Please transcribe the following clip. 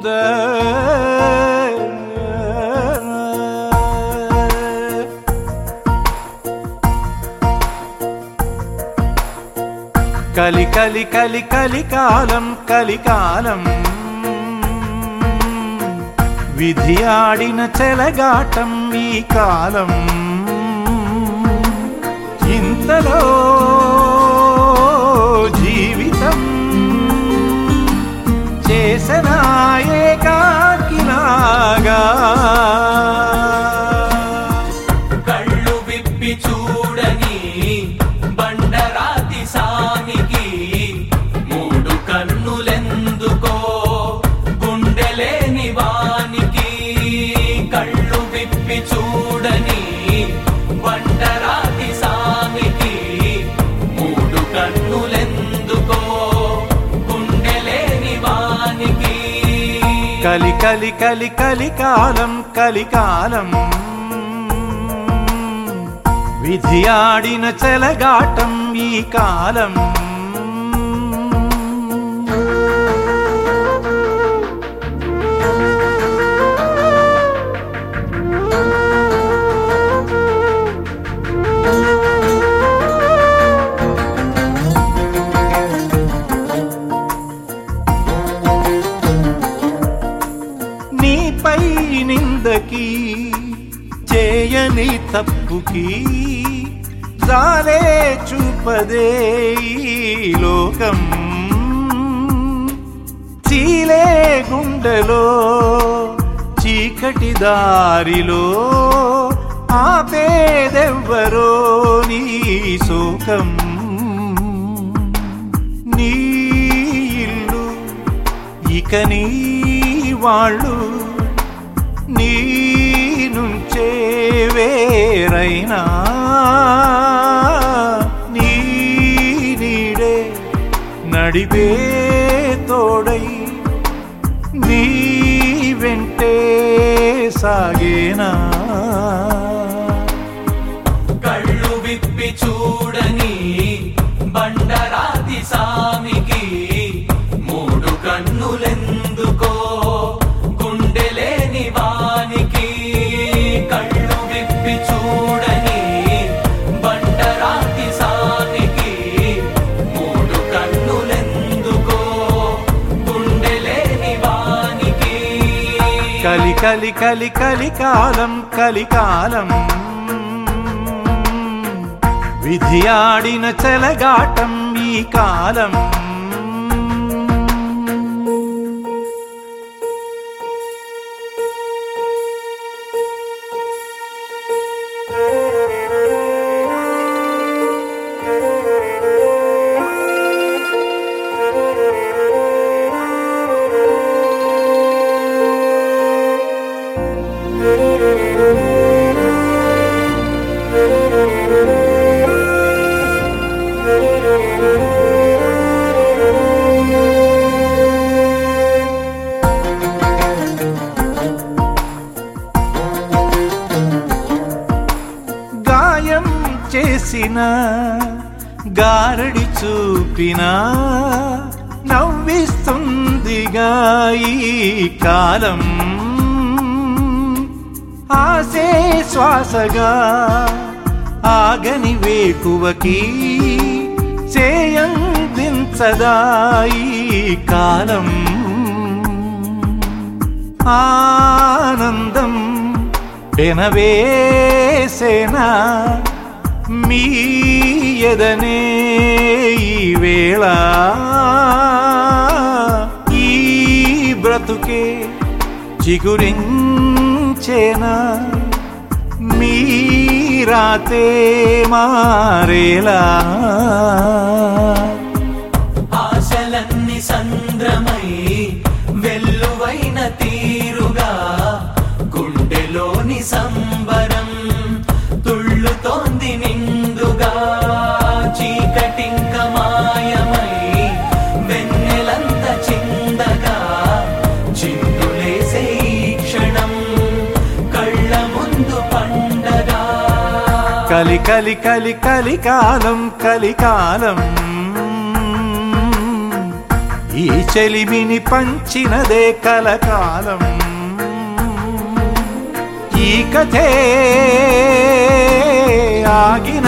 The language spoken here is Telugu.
కలి కలి కలి కలికాలం కలికాలం విధి ఆడిన చెలగాటం ఈ కాలం ఇంతలో జీవితం చేసనాయే కాకిలాగా కళ్ళు విప్పి చూడని బండరాతి సానికి మూడు కన్నులెందుకో గుండెలేని వానికి కళ్ళు విప్పి చూడని బండరాతి సానికి మూడు కన్నులెందుకో గుండెలేని వానికి కలి కలి కలి కలికాలం కలికాలం విధి ఆడిన చెలగాటం ఈ కాలం నీపై నిందకి చేయని తప్పుకి జాలే చూపదే ఈ లోకం చీలే గుండెలో చీకటి దారిలో ఆపేదెవ్వరో నీ శోకం నీ ఇల్లు ఇక నీ వాళ్ళు నీ నుంచే వేరైనా నీ నీడే నడిపే తోడై నీ వెంటే సాగేనా కళ్ళు విప్పి చూడని బండరాతి సామికి మూడు కన్నులెందుకో గుండెలేని వానికి కళ్ళు విప్పి చూడని బండరాతి సామికి మూడు కన్నులెందుకో గుండెలేని వానికి కలి కలి కలి కలికాలం కలికాలం విధి ఆడిన చెలగాటం ఈ కాలం గాయం చేసిన గారడి చూపిన నవ్విస్తుందిగా ఈ కాలం ఆసే శ్వాసగా ఆగని వేకువకి చేయందించదా ఈ కాలం ఆనందం పెనవేసేనా మీ ఎదనే ఈ వేళ ఈ బ్రతుకే చిగురించేనా మీరాతే మారేలా ఆశలన్నీ సంద్రమై వెల్లువైన తీరుగా గుండెలోని సంబరం తుళ్ళుతోంది నిండుగా చీకటింక మాయమై వెన్నెలంత చిందగా చిందులేసే ఈ క్షణం కళ్ళ ముందు పండగా కలి కలి కలి కలికాలం కలికాలం ఈ చెలిమిని పంచినదే కలకాలం ఈ కథే ఆగిన